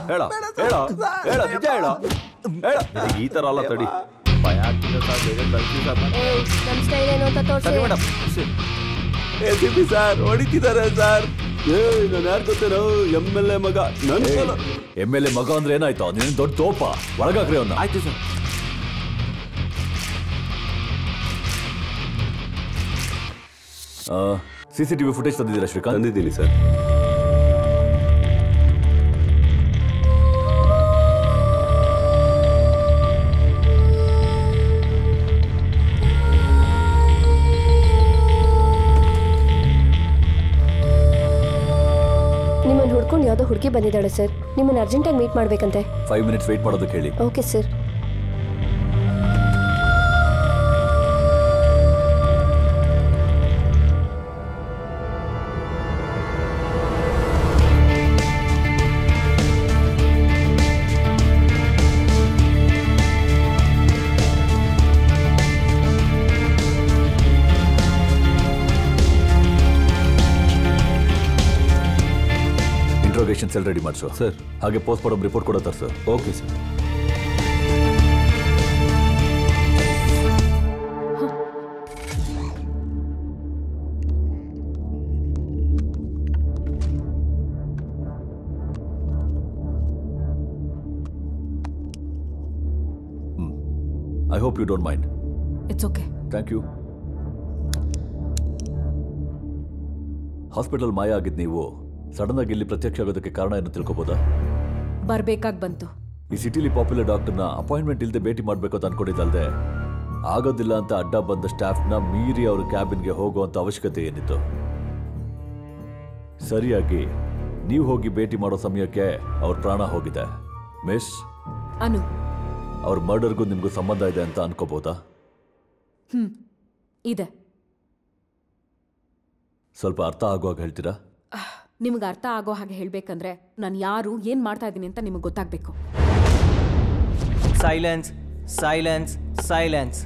ಹೇಳ ಹೇಳ ಹೇಳ ನಿಜ ಹೇಳ ಹೇಳ ನಿನಗೆ ಈ ತರ ಅಲ್ಲ ತಡಿ ಭಯ ಆಗ್ತಿದೆ ಸರ್ ಬೇಗ ಕಳ್ಸಿ ಸರ್ ಏಯ್ ನಮ್ ಸ್ಟೈಲ್ ಏನು ಅಂತ ತೋರ್ಸಿ ಸರಿ madam A C P sir ಹೊಡಿತಿದ್ದಾರೆ ಸರ್ ಏ ನಾನು ಯಾರು ಗೊತ್ತೇನೋ ಎಮ್ ಎಲ್ ಎ ಮಗ ನನ್ ಎಮ್ ಎಲ್ ಎ ಮಗ ಅಂದ್ರೆ ಏನಾಯ್ತು ನೀನು ದೊಡ್ಡ ತೋಪ ಒಳಗಾಕ್ರಿ ಅವನ್ನ ಆಯ್ತು sir C C TV footage ತಂದಿದ್ದೀರಾ ಶ್ರೀಕಾಂತ್ ತಂದಿದ್ದೀನಿ ಸರ್ ನಿಮ್ಮನ್ನ ಹುಡ್ಕೊಂಡು ಯಾವುದೋ ಹುಡುಗಿ ಬಂದಿದ್ದಾಳೆ ಸರ್ ನಿಮ್ಮನ್ನ ಅರ್ಜೆಂಟಾಗಿ ಮೀಟ್ ಮಾಡ್ಬೇಕಂತೆ ಫೈವ್ ಮಿನಿಟ್ಸ್ ವೇಟ್ ಮಾಡೋದಕ್ಕೆ ಹೇಳಿ okay sir interrogation cell ready ಮಾಡಿಸು ಸರ್. ಹಾಗೆ ಪೋಸ್ಟ್ ಮಾರ್ಟಮ್ ರಿಪೋರ್ಟ್ ಕೂಡ ತರ್ಸು okay sir I hope you don't mind it's okay thank you hospital ಮಾಯ ಆಗಿದ್ದು ನೀವು ಸಡನ್ ಆಗಿ ಇಲ್ಲಿ ಪ್ರತ್ಯಕ್ಷ ಆಗೋದಕ್ಕೆ ಕಾರಣ ಏನು ತಿಳ್ಕೊಬೋದಾ ಬರ್ಬೇಕಾಗಿ ಬಂತು ಈ ಸಿಟಿಲಿ ಪಾಪ್ಯುಲರ್ ಡಾಕ್ಟರ್ನ ಅಪಾಯಿಂಟ್ಮೆಂಟ್ ಇಲ್ಲದೆ ಭೇಟಿ ಮಾಡಬೇಕು ಅಂತ ಅನ್ಕೊಂಡಿದ್ದಲ್ದೆ ಆಗೋದಿಲ್ಲ ಅಂತ ಅಡ್ಡ ಬಂದ ಸ್ಟಾಫ್ನ ಮೀರಿ ಅವ್ರ ಕ್ಯಾಬಿನ್ಗೆ ಹೋಗುವಂತ ಅವಶ್ಯಕತೆ ಏನಿತ್ತು ಸರಿಯಾಗಿ ನೀವು ಹೋಗಿ ಭೇಟಿ ಮಾಡೋ ಸಮಯಕ್ಕೆ ಅವ್ರ ಪ್ರಾಣ ಹೋಗಿದೆ ಮಿಸ್ ಅನು ಅವ್ರ ಮರ್ಡರ್ಗೂ ನಿಮ್ಗೂ ಸಂಬಂಧ ಇದೆ ಅಂತ ಅನ್ಕೋಬೋದಾ ಹ್ಮ್ ಇದೆ ಸ್ವಲ್ಪ ಅರ್ಥ ಆಗುವಾಗ ಹೇಳ್ತೀರಾ ನಿಮ್ಗೆ ಅರ್ಥ ಆಗೋ ಹಾಗೆ ಹೇಳ್ಬೇಕಂದ್ರೆ ನಾನು ಯಾರು ಏನ್ ಮಾಡ್ತಾ ಇದ್ದೀನಿ ಅಂತ ನಿಮಗೆ ಗೊತ್ತಾಗ್ಬೇಕು ಸೈಲೆನ್ಸ್ ಸೈಲೆನ್ಸ್ ಸೈಲೆನ್ಸ್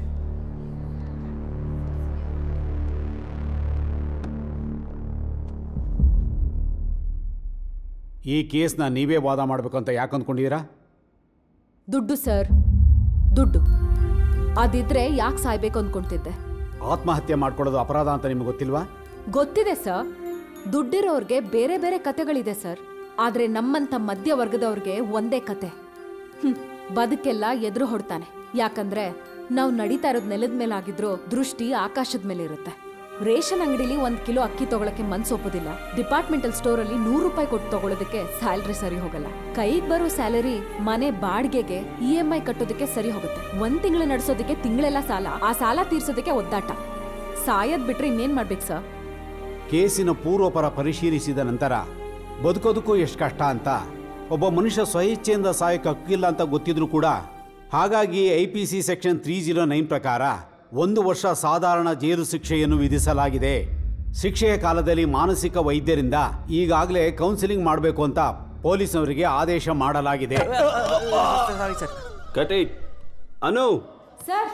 ಈ ಕೇಸ್ನ ನೀವೇ ವಾದ ಮಾಡಬೇಕು ಅಂತ ಯಾಕೆ ಅಂದ್ಕೊಂಡಿದ್ದೀರಾ ದುಡ್ಡು ಸರ್ ದುಡ್ಡು ಅದಿದ್ರೆ ಯಾಕೆ ಸಾಯ್ಬೇಕು ಅಂದ್ಕೊಂತಿದ್ದೆ ಆತ್ಮಹತ್ಯೆ ಮಾಡ್ಕೊಳ್ಳೋದು ಅಪರಾಧ ಅಂತ ನಿಮ್ಗೆ ಗೊತ್ತಿಲ್ವಾ ಗೊತ್ತಿದೆ ಸರ್ ದುಡ್ಡಿರೋರ್ಗೆ ಬೇರೆ ಬೇರೆ ಕತೆಗಳಿದೆ ಸರ್ ಆದ್ರೆ ನಮ್ಮಂತ ಮಧ್ಯವರ್ಗದವ್ರಿಗೆ ಒಂದೇ ಕತೆ ಹ್ಮ್ ಬದುಕೆಲ್ಲ ಎದುರು ಹೊಡ್ತಾನೆ ಯಾಕಂದ್ರೆ ನಾವು ನಡೀತಾ ಇರೋದ್ ನೆಲದ ಮೇಲಾಗಿದ್ರು ದೃಷ್ಟಿ ಆಕಾಶದ ಮೇಲೆ ಇರುತ್ತೆ ರೇಷನ್ ಅಂಗಡಿಲಿ ಒಂದ್ ಕಿಲೋ ಅಕ್ಕಿ ತಗೊಳಕ್ಕೆ ಮನ್ಸೊಪ್ಪೋದಿಲ್ಲ ಡಿಪಾರ್ಟ್ಮೆಂಟಲ್ ಸ್ಟೋರ್ ಅಲ್ಲಿ ನೂರು ರೂಪಾಯಿ ಕೊಟ್ಟು ತಗೊಳೋದಕ್ಕೆ ಸ್ಯಾಲ್ರಿ ಸರಿ ಹೋಗಲ್ಲ ಕೈಗೆ ಬರೋ ಸ್ಯಾಲರಿ ಮನೆ ಬಾಡಿಗೆಗೆ ಇ ಎಂ ಐ ಕಟ್ಟೋದಕ್ಕೆ ಸರಿ ಹೋಗುತ್ತೆ ಒಂದ್ ತಿಂಗಳು ನಡೆಸೋದಕ್ಕೆ ತಿಂಗಳೆಲ್ಲ ಸಾಲ ಆ ಸಾಲ ತೀರ್ಸೋದಕ್ಕೆ ಒದ್ದಾಟ ಸಾಯದ್ ಬಿಟ್ರೆ ಇನ್ನೇನ್ ಮಾಡ್ಬೇಕು ಸರ್ ಕೇಸಿನ ಪೂರ್ವಪರ ಪರಿಶೀಲಿಸಿದ ನಂತರ ಬದುಕೋದಕ್ಕೂ ಎಷ್ಟು ಕಷ್ಟ ಅಂತ ಒಬ್ಬ ಮನುಷ್ಯ ಸ್ವಇಚ್ಛೆಯಿಂದ ಸಾಯಕ್ಕೆ ಹಕ್ಕಿಲ್ಲ ಅಂತ ಗೊತ್ತಿದ್ರು ಕೂಡ ಹಾಗಾಗಿ I P C section three zero nine ಪ್ರಕಾರ ಒಂದು ವರ್ಷ ಸಾಧಾರಣ ಜೈಲು ಶಿಕ್ಷೆಯನ್ನು ವಿಧಿಸಲಾಗಿದೆ ಶಿಕ್ಷೆಯ ಕಾಲದಲ್ಲಿ ಮಾನಸಿಕ ವೈದ್ಯರಿಂದ ಈಗಾಗಲೇ ಕೌನ್ಸಿಲಿಂಗ್ ಮಾಡಬೇಕು ಅಂತ ಪೊಲೀಸ್ನವರಿಗೆ ಆದೇಶ ಮಾಡಲಾಗಿದೆ ಸಾರಿ ಸರ್ ಕಟಿ ಅನು ಸರ್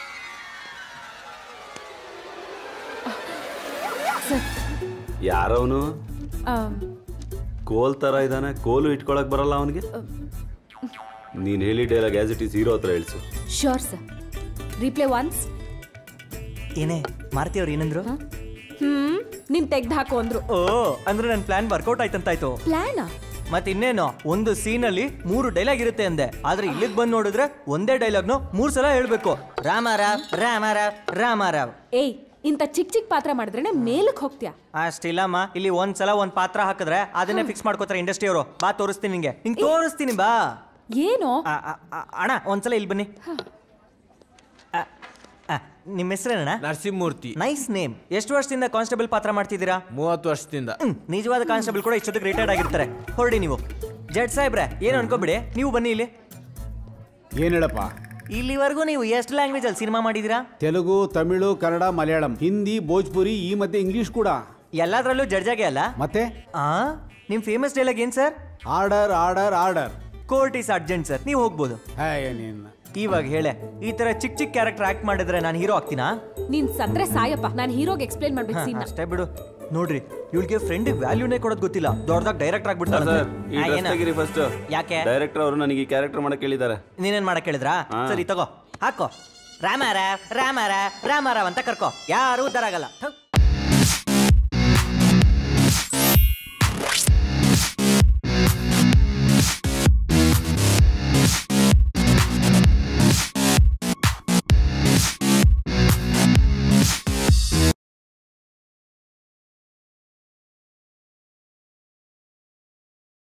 ಸರ್ ಯಾರವನು ಕೋಲ್ ತರ ಇದ್ದಾನೆ ಕೋಲು ಇಟ್ಕೊಳಕ್ ಬರಲ್ಲ ಅವನಿಗೆ ನೀನ್ ಹೇಳಿ dialogue as it is hero ಹತ್ರ ಹೇಳ್ಸು ಶ್ಯೂರ್ ಸರ್ ರಿಪ್ಲೈ ಒನ್ಸ್ ಏನೇ ಮಾರುತಿ ಅವ್ರು ಏನಂದ್ರು ಹ್ಮ್ ನಿನ್ ತೆಗ್ದು ಹಾಕು ಅಂದ್ರು ಓ ಅಂದ್ರೆ ನನ್ನ ಪ್ಲಾನ್ ವರ್ಕೌಟ್ ಆಯ್ತಂತಾಯ್ತು ಪ್ಲಾನಾ ಮತ್ತೆ ಇನ್ನೇನು ಒಂದು ಸೀನಲ್ಲಿ ಮೂರು ಡೈಲಾಗ್ ಇರುತ್ತೆ ಅಂದೆ ಆದ್ರೆ ಇಲ್ಲಿಗೆ ಬಂದು ನೋಡಿದ್ರೆ ಒಂದೇ ಡೈಲಾಗ್ನು ಮೂರ್ ಸಲ ಹೇಳ್ಬೇಕು ರಾಮಾರಾವ್ ರಾಮಾರಾವ್ ರಾಮಾರಾವ್ ಏಯ್ ಇಂಥ ಚಿಕ್ಕ ಚಿಕ್ಕ ಪಾತ್ರ ಮಾಡಿದ್ರೇನೆ ಮೇಲಕ್ಕೆ ಹೋಗ್ತೀಯಾ ಅಷ್ಟಿಲ್ಲಮ್ಮ ಇಲ್ಲಿ ಒಂದ್ಸಲ ಒಂದ್ ಪಾತ್ರ ಹಾಕಿದ್ರೆ ಅದನ್ನೇ ಫಿಕ್ಸ್ ಮಾಡ್ಕೋತಾರೆ ಇಂಡಸ್ಟ್ರಿ ಅವರು ಬಾ ತೋರಿಸ್ತೀನಿ ನಿಂಗೆ ಹಿಂಗ್ ತೋರಿಸ್ತೀನಿ ಬಾ ಏನು ಆ, ಆ, ಆ, ಅಣ್ಣ ಒಂದ್ಸಲ ಇಲ್ಲಿ ಬನ್ನಿ ಆ, ಆ, ನಿಮ್ಮ ಹೆಸರೇನಣ್ಣ ನರಸಿಂಹಮೂರ್ತಿ ನೈಸ್ ನೇಮ್ ಎಷ್ಟು ವರ್ಷದಿಂದ ಕಾನ್ಸ್ಟೇಬಲ್ ಪಾತ್ರ ಮಾಡ್ತಿದ್ದೀರಾ ಮೂವತ್ತು ವರ್ಷದಿಂದ ಹ್ಮ್, ನಿಜವಾದ ಕಾನ್ಸ್ಟೇಬಲ್ ಕೂಡ ಇಷ್ಟೊತ್ತಿಗೆ ರಿಟೈರ್ಡ್ ಆಗಿರ್ತಾರೆ ಹೊರಡಿ ನೀವು ಜಡ್ ಸಾಹೇಬ್ರೆ ಏನು ಅನ್ಕೋಬಿಡಿ ನೀವು ಬನ್ನಿ ಇಲ್ಲಿ ಏನ್ ಹೇಳಪ್ಪ ಇಲ್ಲಿವರೆಗೂ ನೀವು ಎಷ್ಟು ಲ್ಯಾಂಗ್ವೇಜ್ ಅಲ್ಲಿ ಸಿನಿಮಾ ಮಾಡಿದೀರಾ ತೆಲುಗು ತಮಿಳು ಕನ್ನಡ ಮಲಯಾಳಂ ಹಿಂದಿ ಭೋಜ್ಪುರಿ ಈ ಮಧ್ಯೆ ಇಂಗ್ಲಿಷ್ ಕೂಡ ಎಲ್ಲಾದ್ರಲ್ಲೂ ಜಡ್ಜಾಗೆ ಅಲ್ಲ ಮತ್ತೆ ಆ ನಿಮ್ ಫೇಮಸ್ ಡೈಲಾಗ್ ಏನ್ sir order order order court is urgent sir ನೀವು ಹೋಗ್ಬೋದು ನೀನು ಇವಾಗ ಹೇಳೆ ಈ ತರ ಚಿಕ್ಕ ಚಿಕ್ಕ ಕ್ಯಾರೆಕ್ಟರ್ ಆಕ್ಟ್ ಮಾಡಿದ್ರೆ ನಾನು ಹೀರೋ ಆಗ್ತೀನಾ ನೀನ್ ಸತ್ರೆ ಸಾಯಪ್ಪ ನಾನು ಹೀರೋಗೆ ಎಕ್ಸ್ಪ್ಲೇನ್ ಮಾಡ್ಬೇಕು ಹ, ಸೀನ್ ಅಷ್ಟೇ ಬಿಡು ನೋಡ್ರಿ ಇವಳಿಗೆ ಫ್ರೆಂಡ್ ವ್ಯಾಲ್ಯೂನೇ ಕೊಡೋದು ಗೊತ್ತಿಲ್ಲ ದೊಡ್ಡದಾಗ ಡೈರೆಕ್ಟ್ ಸರ್ ಈ ಡ್ರೆಸ್ ಆಗ್ಬಿಡ್ತಾರೆ ತೆಗೀರಿ ಫಸ್ಟ್ ಯಾಕೆ ಡೈರೆಕ್ಟರ್ ಅವರು ನನಗೆ ಈ ಕ್ಯಾರೆಕ್ಟರ್ ಮಾಡಕ್ ಹೇಳಿದ್ದಾರೆ ನೀನೇನ್ ಮಾಡಕ್ ಹೇಳಿದ್ರಾ ಸರಿ ತಗೋ ಹಾಕೋ ರಾಮಾರ ರಾಮಾರ ರಾಮಾರಾವ್ ಅಂತ ಕರ್ಕೋ ಯಾರು ಉದ್ದಾರ ಆಗಲ್ಲ ಥು.